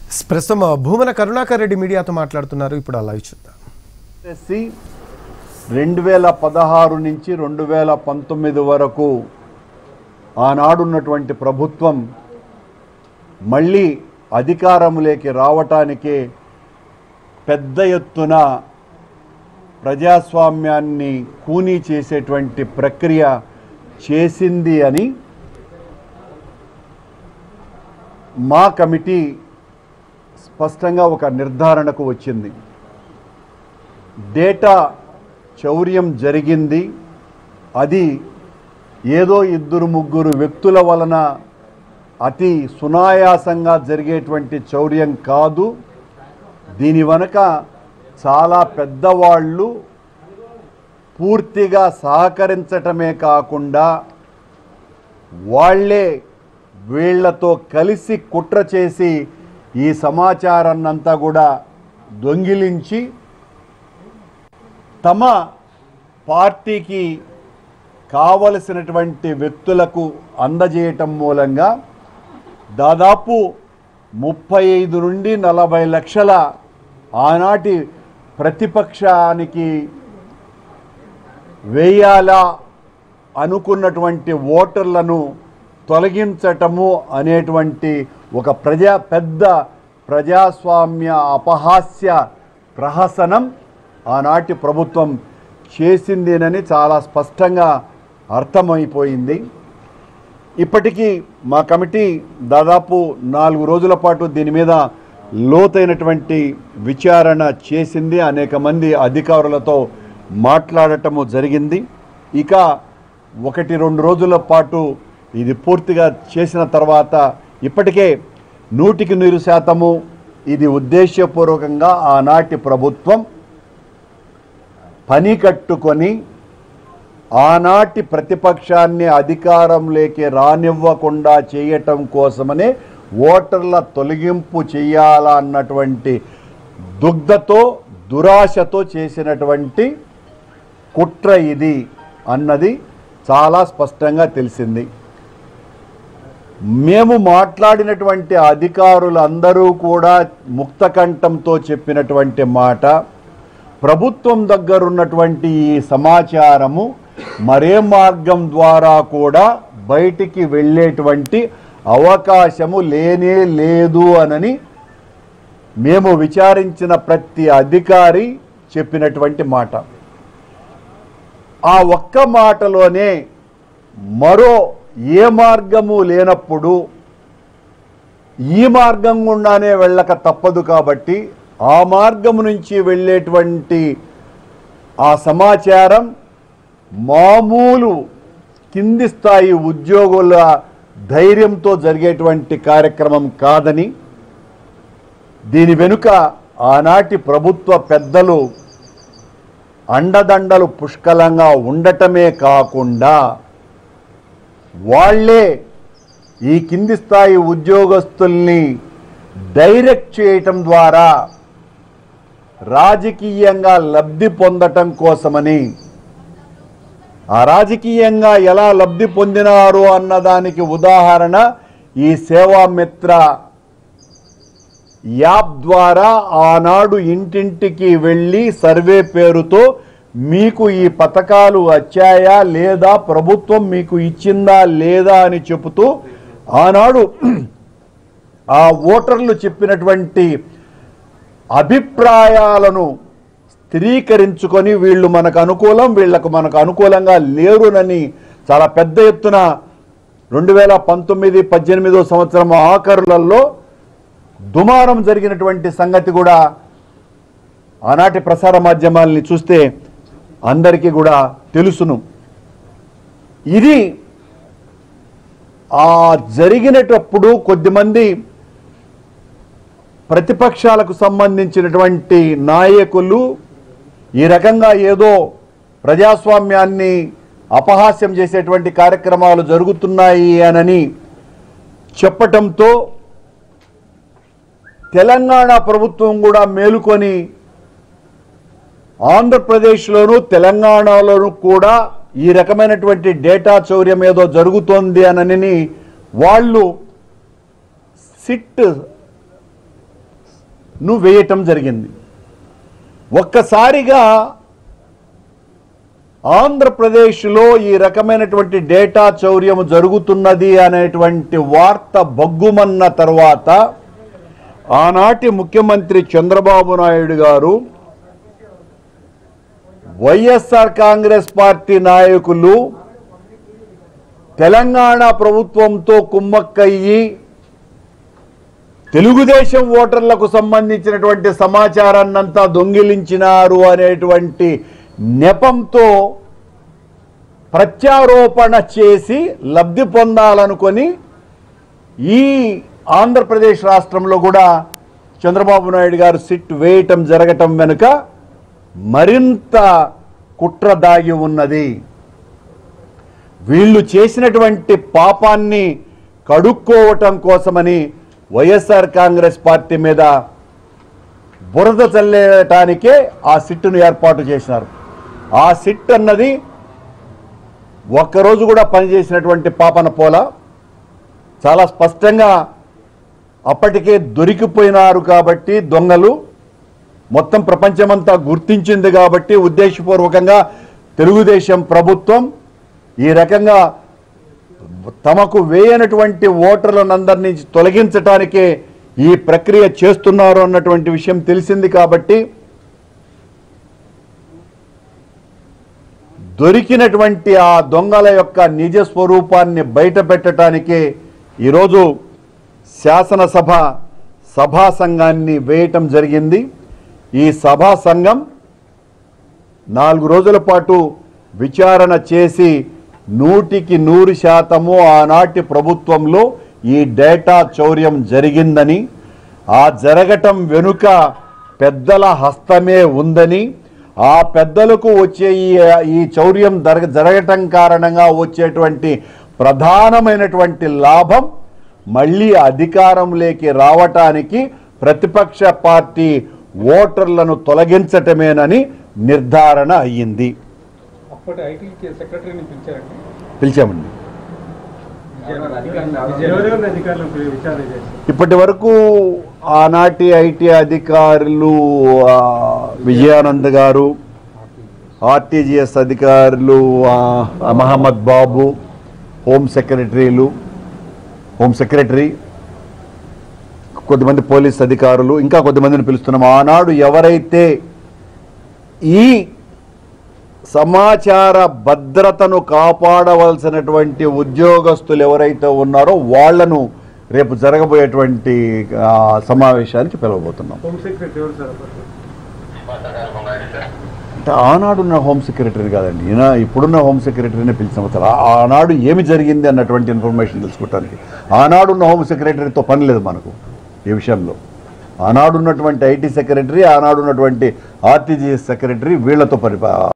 ప్రస్తుతం భూమన కరుణాకర్ రెడ్డి మీడియాతో మాట్లాడుతున్నారు ఇప్పుడు ఆ లైవ్ చూద్దాం ఎస్సి రెండు వేల పదహారు నుంచి రెండు వేల పంతొమ్మిది వరకు ఆనాడున్నటువంటి ప్రభుత్వం మళ్ళీ అధికారంలోకి రావటానికే పెద్ద ఎత్తున ప్రజాస్వామ్యాన్ని కూనీ చేసేటువంటి ప్రక్రియ చేసింది అని మా కమిటీ స్పష్టంగా ఒక నిర్ధారణకు వచ్చింది డేటా చౌర్యం జరిగింది అది ఏదో ఇద్దరు ముగ్గురు వ్యక్తుల వలన అతి సునాయాసంగా జరిగేటువంటి చౌర్యం కాదు దీని వెనక చాలా పెద్దవాళ్ళు పూర్తిగా సహకరించటమే కాకుండా వాళ్ళే వీళ్లతో కలిసి కుట్ర చేసి ఈ సమాచారాన్నంతా కూడా దొంగిలించి తమ పార్టీకి కావలసినటువంటి వ్యక్తులకు అందజేయటం మూలంగా దాదాపు ముప్పై ఐదు నుండి నలభై లక్షల ఆనాటి ప్రతిపక్షానికి వేయాలా అనుకున్నటువంటి ఓటర్లను తొలగించటము అనేటువంటి ఒక ప్రజా పెద్ద ప్రజాస్వామ్య అపహాస్య ప్రహసనం ఆనాటి ప్రభుత్వం చేసిందేనని చాలా స్పష్టంగా అర్థమైపోయింది ఇప్పటికీ మా కమిటీ దాదాపు నాలుగు రోజుల పాటు దీని మీద లోతైనటువంటి విచారణ చేసింది అనేక మంది అధికారులతో మాట్లాడటము జరిగింది ఇక ఒకటి రెండు రోజుల పాటు ఇది పూర్తిగా చేసిన తర్వాత ఇప్పటికే నూటికి నూరు శాతము ఇది ఉద్దేశపూర్వకంగా ఆనాటి ప్రభుత్వం పని కట్టుకొని ఆనాటి ప్రతిపక్షాన్ని అధికారంలోకి రానివ్వకుండా చేయటం కోసమనే ఓటర్ల తొలగింపు చేయాలన్నటువంటి దుగ్ధతో దురాశతో చేసినటువంటి కుట్ర ఇది అన్నది చాలా స్పష్టంగా తెలిసింది మేము మాట్లాడినటువంటి అధికారులందరూ కూడా ముక్తకంఠంతో చెప్పినటువంటి మాట ప్రభుత్వం దగ్గర ఉన్నటువంటి ఈ సమాచారము మరే మార్గం ద్వారా కూడా బయటికి వెళ్ళేటువంటి అవకాశము లేనే లేదు అనని మేము విచారించిన ప్రతి అధికారి చెప్పినటువంటి మాట ఆ ఒక్క మాటలోనే మరో ఏ మార్గము లేనప్పుడు ఈ మార్గం గుండానే వెళ్ళక తప్పదు కాబట్టి ఆ మార్గము నుంచి వెళ్ళేటువంటి ఆ సమాచారం మామూలు కింది స్థాయి ఉద్యోగుల ధైర్యంతో జరిగేటువంటి కార్యక్రమం కాదని దీని వెనుక ఆనాటి ప్రభుత్వ పెద్దలు అండదండలు పుష్కలంగా ఉండటమే కాకుండా వాళ్ళే ఈ కింది స్థాయి ఉద్యోగస్తుల్ని డైరెక్ట్ చేయటం ద్వారా రాజకీయంగా లబ్ధి పొందటం కోసమని ఆ రాజకీయంగా ఎలా లబ్ధి పొందినారు అన్నదానికి ఉదాహరణ ఈ సేవామిత్ర యాప్ ద్వారా ఆనాడు ఇంటింటికి వెళ్ళి సర్వే పేరుతో మీకు ఈ పథకాలు వచ్చాయా లేదా ప్రభుత్వం మీకు ఇచ్చిందా లేదా అని చెబుతూ ఆనాడు ఆ ఓటర్లు చెప్పినటువంటి అభిప్రాయాలను స్థిరీకరించుకొని వీళ్ళు మనకు అనుకూలం వీళ్ళకు మనకు అనుకూలంగా లేరునని చాలా పెద్ద ఎత్తున రెండు వేల పంతొమ్మిది పద్దెనిమిదో సంవత్సరం ఆఖరులలో దుమారం జరిగినటువంటి సంగతి కూడా ఆనాటి ప్రసార మాధ్యమాలని చూస్తే అందరికీ కూడా తెలుసును ఇది ఆ జరిగినటప్పుడు కొద్దిమంది ప్రతిపక్షాలకు సంబంధించినటువంటి నాయకులు ఈ రకంగా ఏదో ప్రజాస్వామ్యాన్ని అపహాస్యం చేసేటువంటి కార్యక్రమాలు జరుగుతున్నాయి అనని చెప్పటంతో తెలంగాణ ప్రభుత్వం కూడా మేలుకొని ఆంధ్రప్రదేశ్లోను తెలంగాణలోను కూడా ఈ రకమైనటువంటి డేటా చౌర్యం ఏదో జరుగుతోంది అనని వాళ్ళు సిట్ నువ్వు వేయటం జరిగింది ఒక్కసారిగా ఆంధ్రప్రదేశ్లో ఈ రకమైనటువంటి డేటా చౌర్యం జరుగుతున్నది అనేటువంటి వార్త బగ్గుమన్న తర్వాత ఆనాటి ముఖ్యమంత్రి చంద్రబాబు నాయుడు గారు వైఎస్ఆర్ కాంగ్రెస్ పార్టీ నాయకులు తెలంగాణ ప్రభుత్వంతో కుమ్మక్కయ్యి తెలుగుదేశం ఓటర్లకు సంబంధించినటువంటి సమాచారాన్నంతా దొంగిలించినారు అనేటువంటి నెపంతో ప్రత్యారోపణ చేసి లబ్ధి పొందాలనుకొని ఈ ఆంధ్రప్రదేశ్ రాష్ట్రంలో కూడా చంద్రబాబు నాయుడు గారు సిట్ వేయటం జరగటం వెనుక మరింత కుట్ర దాగి ఉన్నది వీళ్ళు చేసినటువంటి పాపాన్ని కడుక్కోవటం కోసమని వైఎస్ఆర్ కాంగ్రెస్ పార్టీ మీద బురద చల్లేయటానికే ఆ సిట్టును ఏర్పాటు చేసినారు ఆ సిట్ అన్నది ఒక్కరోజు కూడా పనిచేసినటువంటి పాపన పోల చాలా స్పష్టంగా అప్పటికే దొరికిపోయినారు కాబట్టి దొంగలు మొత్తం ప్రపంచమంతా గుర్తించింది కాబట్టి ఉద్దేశపూర్వకంగా తెలుగుదేశం ప్రభుత్వం ఈ రకంగా తమకు వేయనటువంటి ఓటర్లనందరి నుంచి తొలగించటానికే ఈ ప్రక్రియ చేస్తున్నారు అన్నటువంటి విషయం తెలిసింది కాబట్టి దొరికినటువంటి ఆ దొంగల యొక్క నిజ స్వరూపాన్ని బయట పెట్టడానికే ఈరోజు శాసనసభ సభా సంఘాన్ని వేయటం జరిగింది ఈ సభా సంఘం నాలుగు రోజుల పాటు విచారణ చేసి నూటికి నూరు శాతము ఆనాటి ప్రభుత్వంలో ఈ డేటా చౌర్యం జరిగిందని ఆ జరగటం వెనుక పెద్దల హస్తమే ఉందని ఆ పెద్దలకు వచ్చే ఈ ఈ చౌర్యం జరగ జరగటం కారణంగా వచ్చేటువంటి ప్రధానమైనటువంటి లాభం మళ్ళీ అధికారంలోకి రావటానికి ప్రతిపక్ష పార్టీ ఓటర్లను తొలగించటమేనని నిర్ధారణ అయ్యింది అప్పటి ఐటీ సెక్రటరీని పిలిచారండి పిలిచామండి ఎవరెవరిని అధికారులు విచారణ చేశారు ఇప్పటి వరకు ఆనాటి ఐటీ అధికారులు ఆ, విజయానంద్ గారు ఆర్టీజీఎస్ అధికారులు ఆ, మహమ్మద్ బాబు హోమ్ సెక్రటరీలు హోమ్ సెక్రటరీ కొద్దిమంది పోలీస్ అధికారులు ఇంకా కొద్దిమందిని పిలుస్తున్నాం ఆనాడు ఎవరైతే ఈ సమాచార భద్రతను కాపాడవలసినటువంటి ఉద్యోగస్తులు ఎవరైతే ఉన్నారో వాళ్లను రేపు జరగబోయేటువంటి ఆ, సమావేశానికి పిలవబోతున్నాం హోమ్ సెక్రటరీ ఎవరు సార్ అప్పట్లో? అంటే ఆనాడున్న హోమ్ సెక్రటరీ కాదండి ఈయన ఇప్పుడున్న హోమ్ సెక్రటరీనే పిలిచిన అసలు ఆ- ఆనాడు ఏమి జరిగింది అన్నటువంటి ఇన్ఫర్మేషన్ తెలుసుకోవటానికి ఆనాడున్న హోమ్ సెక్రటరీతో పని లేదు మనకు ఈ విషయంలో ఆనాడున్నటువంటి ఐటీ సెక్రటరీ ఆనాడున్నటువంటి ఆర్టీజీఎస్ సెక్రటరీ వీళ్లతో పని